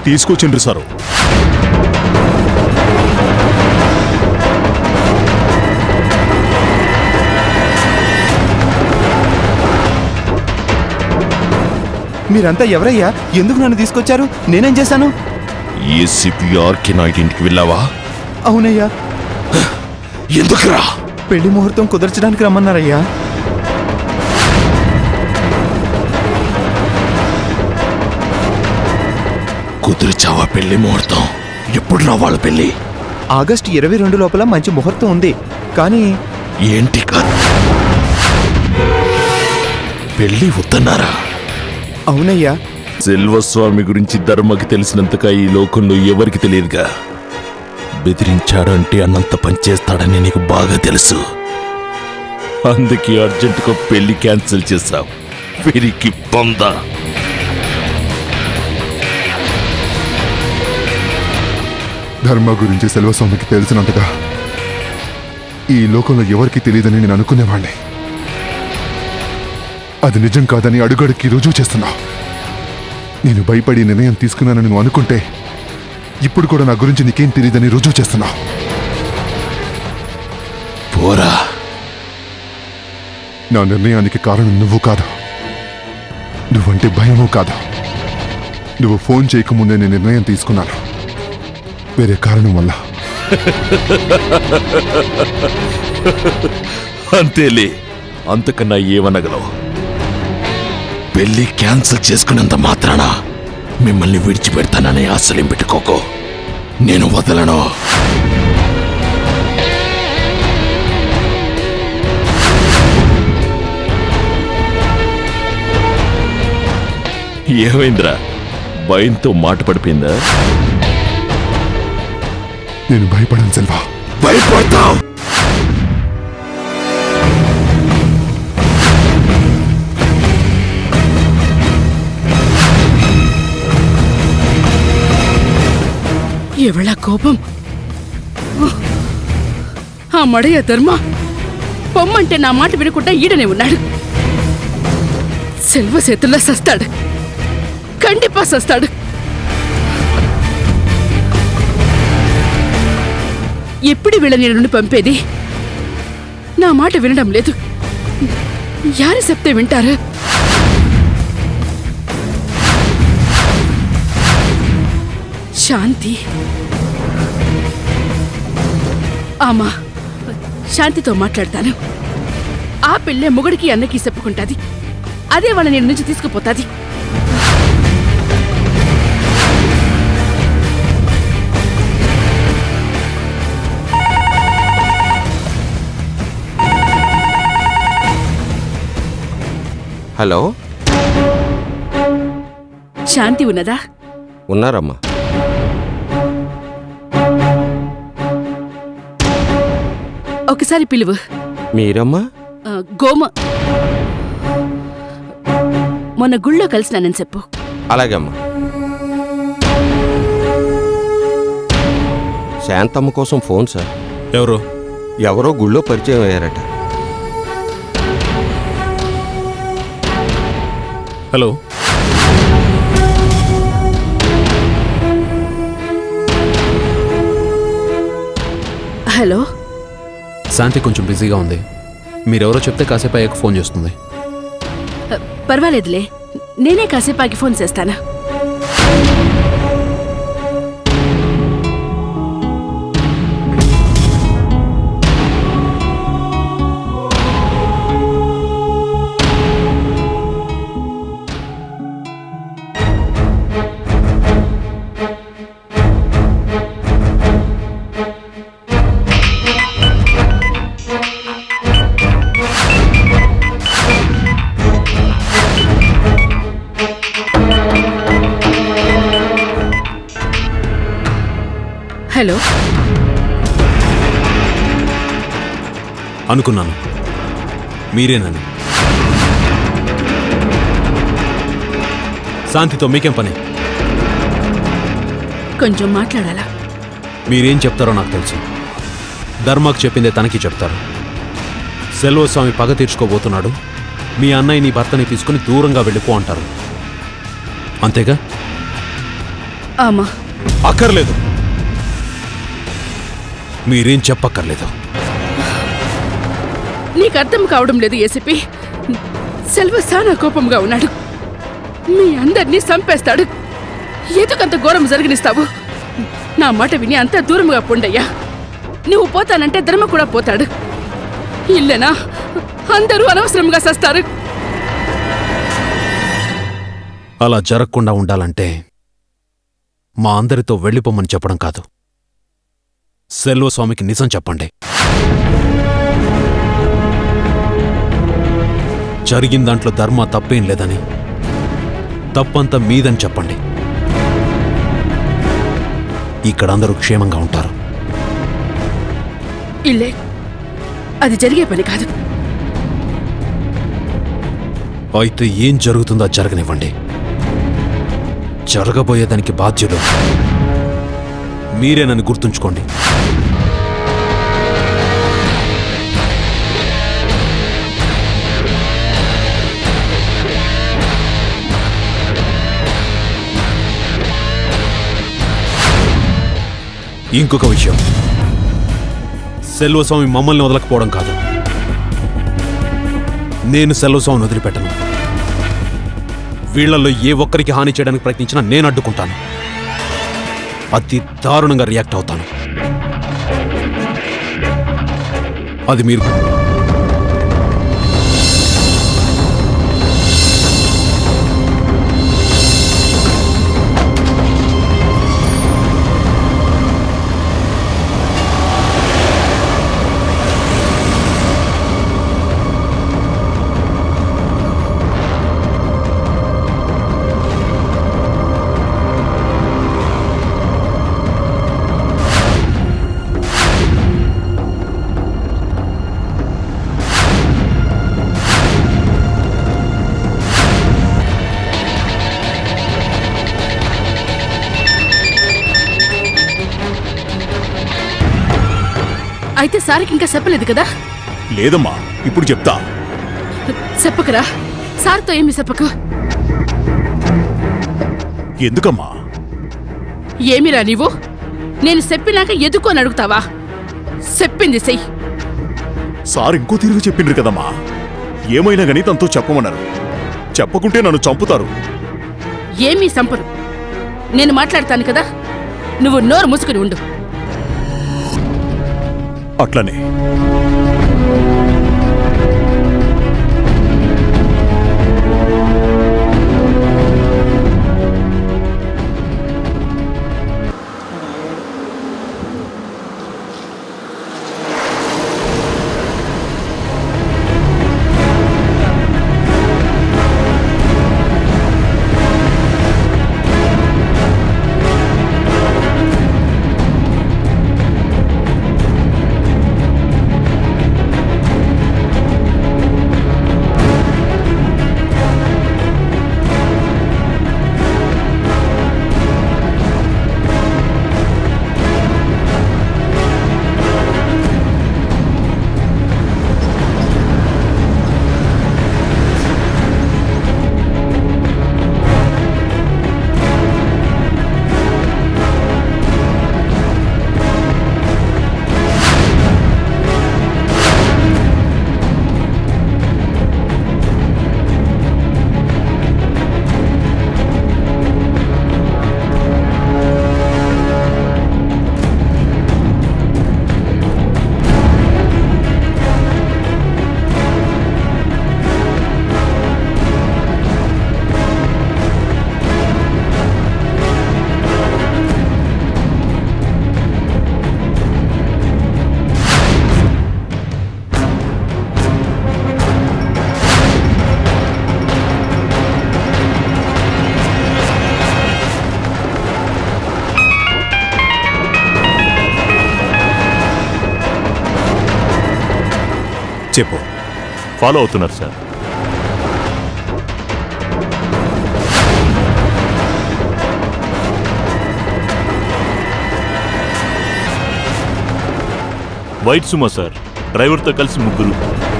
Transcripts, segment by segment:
తీసుకొచ్చిండ్రు సారు మీరంతా ఎవరయ్యా ఎందుకు నన్ను తీసుకొచ్చారు నేనేం చేశాను ఏసీపీ ఆర్కే నాయుడు ఇంటికి వెళ్ళావా అవునయ్యా ఎందుకురా పెళ్లి ముహూర్తం కుదర్చడానికి రమ్మన్నారయ్యా కుదిరిచావా పెళ్లి ముహూర్తం ఎప్పుడు రా వాళ్ళ పెళ్లి ఆగస్టు ఇరవై రెండు లోపల మంచి ముహూర్తం ఉంది కానీ ఏంటి కాదు పెళ్లి వద్దన్నారా అవునయ్యా సెల్వస్వామి గురించి ధర్మకి తెలిసినంతగా ఈ లోకంలో ఎవరికి తెలియదుగా బెదిరించాడంటే అన్నంత పనిచేస్తాడని నీకు బాగా తెలుసు అందుకే అర్జెంటుగా పెళ్లి క్యాన్సిల్ చేశావు పెరిగి పొందా ధర్మ గురించి సెల్వస్వామికి తెలిసినంతగా ఈ లోకంలో ఎవరికి తెలియదని నేను అనుకునేవాణ్ణి అది నిజం కాదని అడుగడుక్కి రుజువు చేస్తున్నా నేను భయపడి నిర్ణయం తీసుకున్నానని నువ్వు అనుకుంటే ఇప్పుడు కూడా నా గురించి నీకేం తెలియదని రుజువు చేస్తున్నా పోరా నా నిర్ణయానికి కారణం నువ్వు కాదు నువ్వంటే భయము కాదు నువ్వు ఫోన్ చేయకముందే నేను నిర్ణయం తీసుకున్నాను వేరే కారణం వల్ల అంతేలే అంతకన్నా ఏమనగలవు పెళ్లి క్యాన్సిల్ చేసుకున్నంత మాత్రాన మిమ్మల్ని విడిచిపెడతానని ఆశలేం పెట్టుకోకు నేను వదలను ఏమైందిరా భయంతో మాట పడిపోయిందా నేను భయపడను సెల్వా భయపడతావు ఎవళ్ళ కోపం ఆ మడయ ధర్మ పొమ్మంటే నా మాట వినకుండా ఈడనే ఉన్నాడు సెల్వ చేతుల్లో సస్తాడు కండిపా సస్తాడు ఎప్పుడు వీళ్ళ నీళ్ళ నుండి పంపేది నా మాట వినడం లేదు యారు చెప్తే వింటారు శాంతి ఆమా శాంతితో మాట్లాడతాను ఆ పిల్లే మొగుడికి అన్నకి చెప్పుకుంటాది అదే వాళ్ళ నేను నుంచి తీసుకుపోతాది హలో శాంతి ఉన్నదా ఉన్నారమ్మా ఒకసారి పిలువు మీరమ్మా ఆ, గోమ మొన్న గుళ్ళో కలిసినానని చెప్పు అలాగమ్మా శాంతమ్మ కోసం ఫోన్ సార్ ఎవరు ఎవరో గుళ్ళో పరిచయం అయ్యారట హలో హలో శాంతి కొంచెం బిజీగా ఉంది మీరెవరో చెప్తే కాసేపు అయ్యాక ఫోన్ చేస్తుంది ఆ, పర్వాలేదులే నేనే కాసేపు ఆగి ఫోన్ చేస్తాను హలో అనుకున్నాను మీరేనని శాంతితో మీకేం పని కొంచెం మాట్లాడాలా మీరేం చెప్తారో నాకు తెలుసు ధర్మాకు చెప్పిందే తనకి చెప్తారు సెల్వస్వామి పగ తీర్చుకోబోతున్నాడు మీ అన్నయ్య నీ భర్తని తీసుకుని దూరంగా వెళ్ళిపో అంటారు అంతేగా ఆమా అక్కర్లేదు మీరేం చెప్పక్కర్లేదు నీకు అర్థం కావడం లేదు ఏసీపీ సెల్వ సానా కోపంగా ఉన్నాడు మీ అందరినీ చంపేస్తాడు ఎందుకంత ఘోరం జరిగినిస్తావు నా మాట విని అంత దూరంగా పొండయ్యా నువ్వు పోతానంటే ధర్మ కూడా పోతాడు ఇల్లెనా అందరూ అనవసరంగా సస్తారు అలా జరగకుండా ఉండాలంటే మా అందరితో వెళ్ళిపోమని చెప్పడం కాదు సెల్వస్వామికి నిజం చెప్పండి జరిగిన దాంట్లో ధర్మ తప్పేం లేదని తప్పంతా మీదని చెప్పండి ఇక్కడ అందరూ క్షేమంగా ఉంటారు ఇల్లే అది జరిగే పని కాదు అయితే ఏం జరుగుతుందో అది జరగనివ్వండి జరగబోయేదానికి బాధ్యులు మీరేనని గుర్తుంచుకోండి ఇంకొక విషయం సెల్వస్వామి మమ్మల్ని వదలకపోవడం కాదు నేను సెల్వస్వామిని వదిలిపెట్టను వీళ్లలో ఏ ఒక్కరికి హాని చేయడానికి ప్రయత్నించినా నేను అడ్డుకుంటాను అతి దారుణంగా రియాక్ట్ అవుతాను అది మీరు అయితే సార్కి ఇంకా చెప్పలేదు కదా లేదమ్మా ఇప్పుడు చెప్తా చెప్పకురా సార్తో ఏమి చెప్పకు ఎందుకమ్మా ఏమిరా నీవు నేను చెప్పినాక ఎదుకొని అడుగుతావా చెప్పింది చెయ్యి సార్ ఇంకో తీరుగా చెప్పిండ్రు కదమ్మా ఏమైనా గానీ తనతో చెప్పమన్నారు చెప్పకుంటే నన్ను చంపుతారు ఏమీ సంపను నేను మాట్లాడతాను కదా నువ్వు నోరు మూసుకుని ఉండు అట్లనే చెప్పు ఫాలో అవుతున్నారు సార్ వైట్ సుమా సార్ డ్రైవర్తో కలిసి ముగ్గురు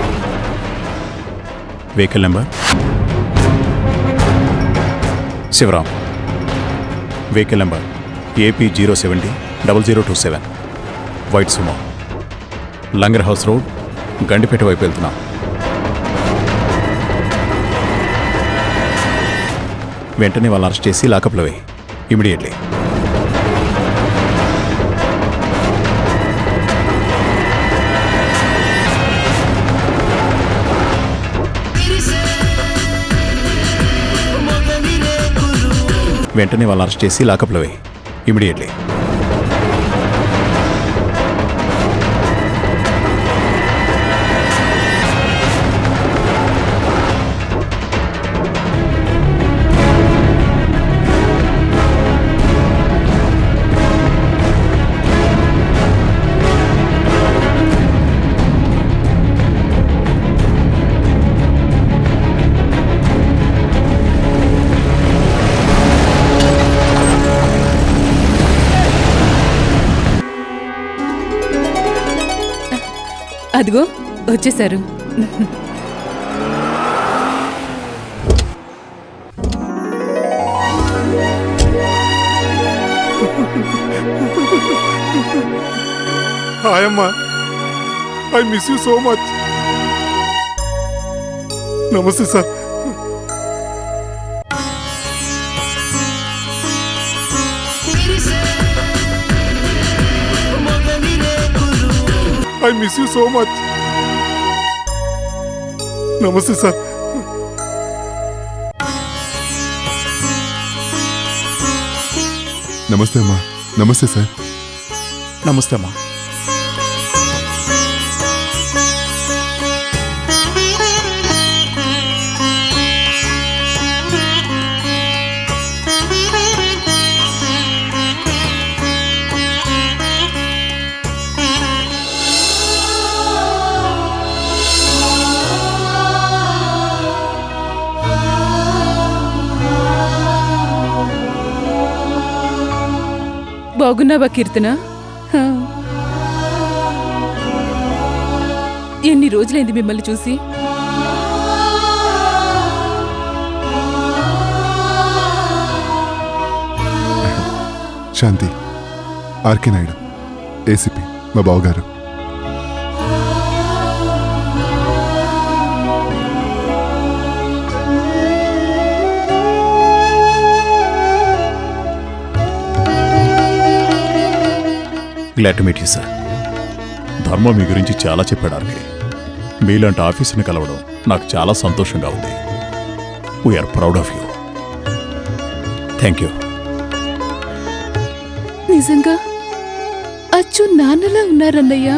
vehicle number Sivaram vehicle number AP zero seventy double zero two seven white Sumo Langar house road Gandipet వైపు వెళ్తున్నాం వెంటనే వాళ్ళు అరెస్ట్ చేసి లాకప్లో వేయి ఇమీడియట్లీ వెంటనే వాళ్ళు అరెస్ట్ చేసి లాకప్లో వేయి ఇమీడియట్లీ అదిగో వచ్చేసారు హాయ్ అమ్మా I miss you so much నమస్తే sir I miss you so much నమస్తే సార్ నమస్తే అమ్మా నమస్తే సార్ నమస్తే అమ్మా బాగున్నావా కీర్తన హా. ఎన్ని రోజులైంది మిమ్మల్ని చూసి శాంతి ఆర్కే నాయుడు ఏసీపీ మా బావగారు glad to meet you sir Dharma మీ గురించి చాలా చెప్పాడు ఆర్కే మీలాంటి ఆఫీసుని కలవడం నాకు చాలా సంతోషంగా ఉంది we're proud of you thank you నిజంగా అచ్చు నాన్నలా ఉన్నారన్నయ్య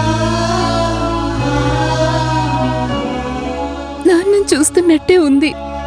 నాన్నని చూస్తున్నట్టే ఉంది